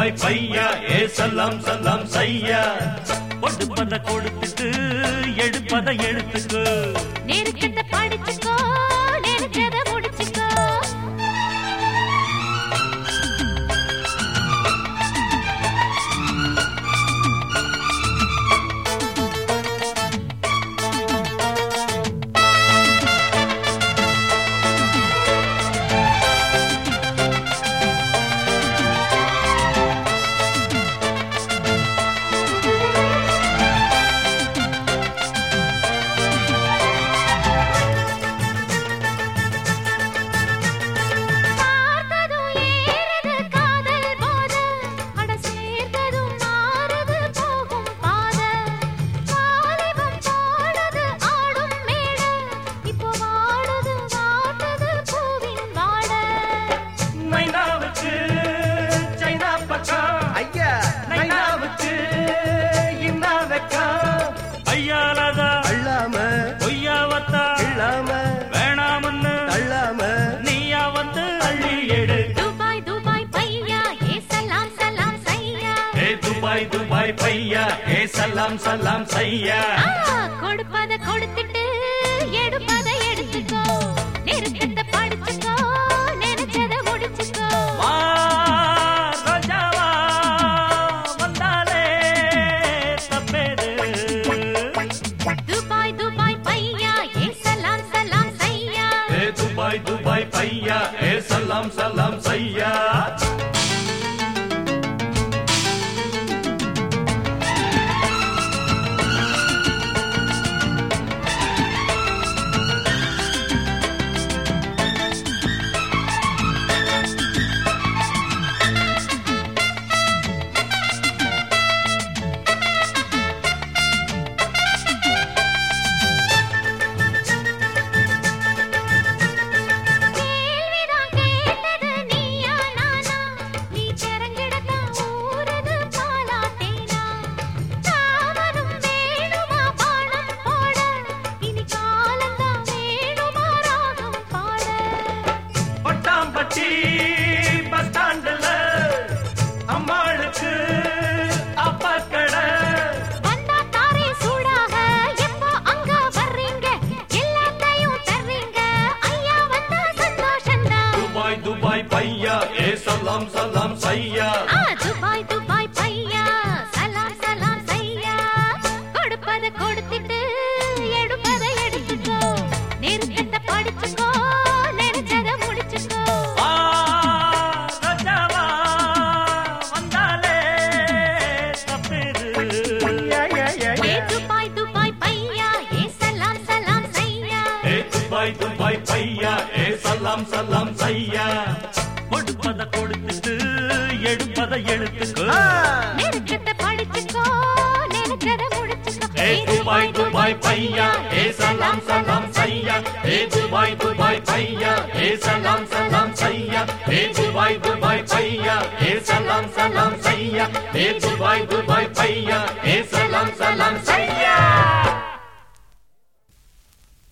Dubai பையா ஏ சல்லாம் சல்லாம் சையா கொடுப்பத கொடுத்துட்டு எடுப்பத எடுத்துக்கு நெருக்கத்தை படிச்சுக்கோ நெருக்கத முடிச்சுக்கோ பார்த்ததும் ஏறுது காதல் போத அட சேர்ந்ததும் மாறுது போகும் பாத வாலிபம் பாடுது ஆடும் மேட இப்போ வாடுது வாட்டுது பூவின் வாட நைனாவுக்கு சைனா பக்கம் ஐயா நைனாவுக்கு இன்னா வெக்கம் ஐயாலதா அள்ளாம பொய்யாவத்தா இல்லாம வேணாமன்னு தள்ளாம நீயா வந்து அள்ளி எடு துபாய் துபாய் பையா ஏ சலாம் சலாம் சையா ஏ துபாய் துபாய் பையா ஏ சல்லாம் சல்லாம் சையா ஆ, கொடுப்பத கொடுத்துட்டு எடுப்பத எடுத்துக்கோ நெருக்கத்தை படிச்சுக்கோ நினைச்சத முடிச்சுக்கோ வா ரோஜாவா வந்தாலே தப்பேது துபாய் துபாய் பையா ஏ சலாம் சலாம் சையா ஏ துபாய் துபாய் பையா ஏ சல்லாம் சல்லாம் சையா கேள்விதான் கேட்டது நீயா நானா நீ செரங்கிடத்தான் ஊரது பாலா தேனா தாவரம் வேணுமா பாடம் போட இனி காலந்தான் வேணுமா ராகம் பாட பட்டாம்பட்டி பஸ் ஸ்டாண்டுல அம்மாளுக்கு அப்பா கடை வந்தா தாரே சூடாக எப்போ அங்க வர்றீங்க எல்லாத்தையும் தர்றீங்க ஐயா வந்தா சந்தோஷம்தான் துபாய் துபாய் பையா ஏ சல்லாம் சல்லாம் சையா ஆ துபாய் துபாய் பையா சலாம் சலாம் சையா கொடுப்பத கொடுத்துட்டு எடுப்பத எடுத்துக்கோ நெருக்கத்தை படிச்சுக்கோ நினைச்சத முடிச்சுக்கோ வா ரோஜாவா வந்தாலே தப்பேது ஏ துபாய் துபாய் பையா ஏ சலாம் சலாம் சையா ஏ துபாய் துபாய் பையா ஏ சல்லாம் சல்லாம் சையா கொடுப்பத கொடுத்துட்டு எடுப்பத எடுத்துக்கு நெருக்கத்தை படிச்சுக்கோ நினைச்சத முடிச்சுக்கோ ஏ துபாய் துபாய் பையா ஏ சலாம் சலாம் சையா ஏ துபாய் துபாய் பையா ஏ சலாம் சலாம் சையா ஏ துபாய் துபாய் பையா ஏ சலாம் சலாம் சையா ஏ துபாய் துபாய் பையா